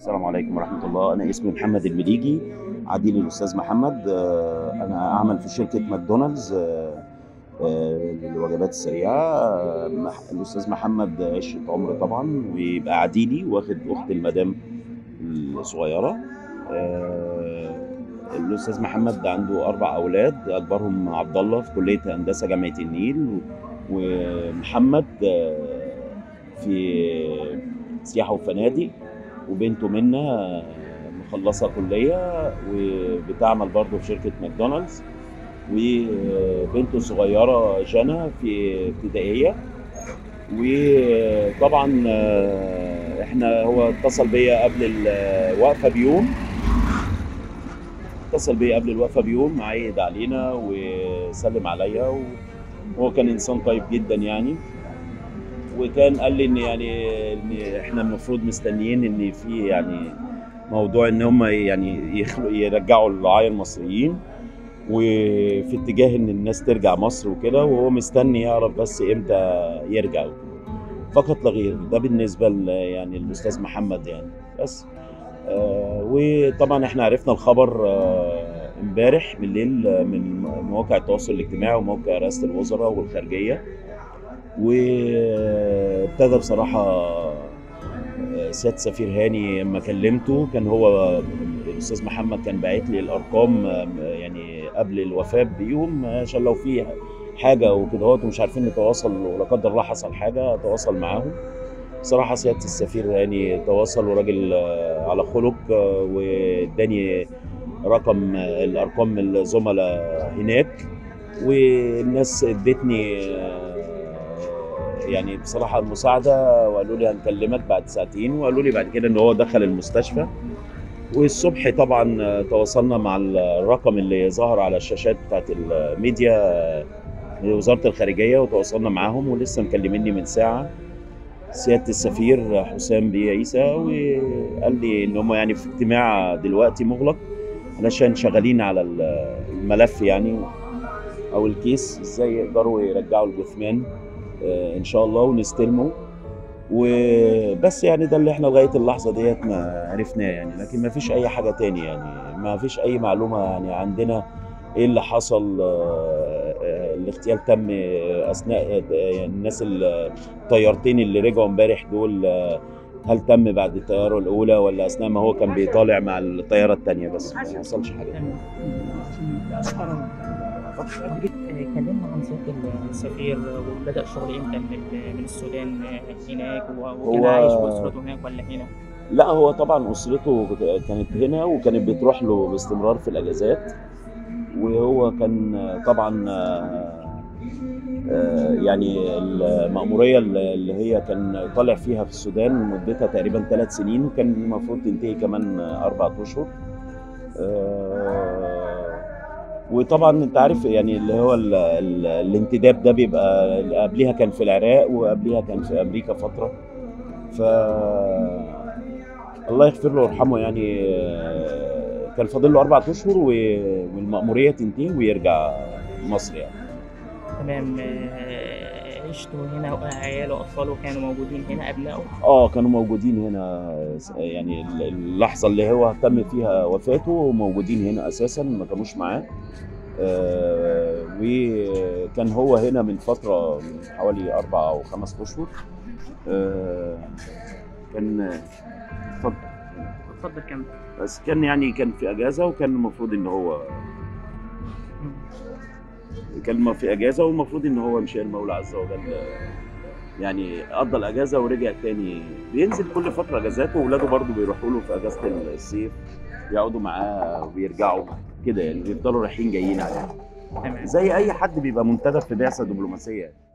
السلام عليكم ورحمة الله أنا اسمي محمد المليجي عديل الأستاذ محمد آه، أنا أعمل في شركة ماكدونالدز آه، آه، للوجبات السريعة آه، مح- الأستاذ محمد عشرة عمر طبعا ويبقى عديلي واخد أخت المدام الصغيرة آه، الأستاذ محمد عنده أربع أولاد أكبرهم عبد الله في كلية هندسة جامعة النيل ومحمد آه، في سياحة وفنادق وبنته منى مخلصة كلية وبتعمل برضه في شركة ماكدونالدز وبنته الصغيرة جنى في ابتدائية وطبعا آه، احنا هو اتصل بيا قبل الوقفة بيوم اتصل بيا قبل الوقفة بيوم عايد علينا وسلم عليا وهو كان انسان طيب جدا يعني وكان قال لي ان يعني ان احنا المفروض مستنيين ان في يعني موضوع ان هم يعني يخلق يرجعوا الرعايا المصريين وفي اتجاه ان الناس ترجع مصر وكده وهو مستني يعرف بس امتى يرجع فقط لا غير ده بالنسبه ل- يعني الاستاذ محمد يعني بس آه وطبعا احنا عرفنا الخبر آه، امبارح بالليل آه، من مواقع التواصل الاجتماعي وموقع رئاسه الوزراء والخارجيه وابتدى بصراحة آه، سيادة سفير هاني لما كلمته كان هو الأستاذ محمد كان باعت لي الأرقام آه، يعني قبل الوفاة بيوم عشان لو في حاجة وكده هوت ومش عارفين نتواصل ولا قدر الله حصل حاجة تواصل معاهم بصراحة سيادة السفير هاني تواصل وراجل آه، على خلق آه، واداني رقم آه، الأرقام من الزملاء هناك والناس ادتني آه، يعني بصراحه المساعده وقالوا لي هنكلمك بعد ساعتين وقالوا لي بعد كده ان هو دخل المستشفى والصبح طبعا آه، تواصلنا مع الرقم اللي ظهر على الشاشات بتاعت الميديا آه، وزاره الخارجيه وتواصلنا معاهم ولسه مكلميني من ساعه سياده السفير حسام بيه عيسى وقال لي ان هم يعني في اجتماع دلوقتي مغلق علشان شغالين على الملف يعني او الكيس ازاي يقدروا يرجعوا الجثمان آه، ان شاء الله ونستلمه وبس يعني ده اللي احنا لغايه اللحظه ديت ما عرفناه يعني لكن ما فيش اي حاجه تاني يعني ما فيش اي معلومه يعني عندنا ايه اللي حصل آه، آه، الاغتيال تم اثناء آه، يعني الناس ال- الطيارتين اللي رجعوا امبارح دول آه، هل تم بعد الطياره الاولى ولا اثناء ما هو كان بيطالع مع الطياره الثانيه بس ما حصلش حاجه حضرتك كلمنا عن سيادة السفير وبدأ شغل امتى من من السودان هناك وكان هو- عايش بأسرته هناك ولا هنا؟ لا هو طبعا اسرته كانت هنا وكانت بتروح له باستمرار في الاجازات وهو كان طبعا آه، آه، يعني المأمورية اللي هي كان طالع فيها في السودان مدتها تقريبا ثلاث سنين وكان المفروض تنتهي كمان أربعة أشهر آه، وطبعا انت عارف يعني اللي هو ال ال الانتداب ده بيبقى قبليها كان في العراق وقبليها كان في امريكا فتره ف الله يغفر له ويرحمه يعني آه، كان فاضل له اربع اشهر و- والمأموريه تنتهي ويرجع مصر يعني تمام آه، عيشته هنا وعياله وأطفاله كانوا موجودين هنا أبنائه اه كانوا موجودين هنا يعني اللحظه اللي هو تم فيها وفاته موجودين هنا اساسا ما كانوش معاه آه وكان هو هنا من فتره من حوالي اربع او خمس اشهر آه كان اتفضل اتفضل كمل بس كان يعني كان في اجازه وكان المفروض ان هو كان في اجازه والمفروض ان هو مشاء المولى عز وجل يعني قضى الاجازه ورجع تاني بينزل كل فتره اجازات واولاده برضه بيروحوا له في اجازه الصيف يقعدوا معاه ويرجعوا كده يعني بيفضلوا رايحين جايين عليه تمام زي اي حد بيبقى منتدب في بعثه دبلوماسيه يعني.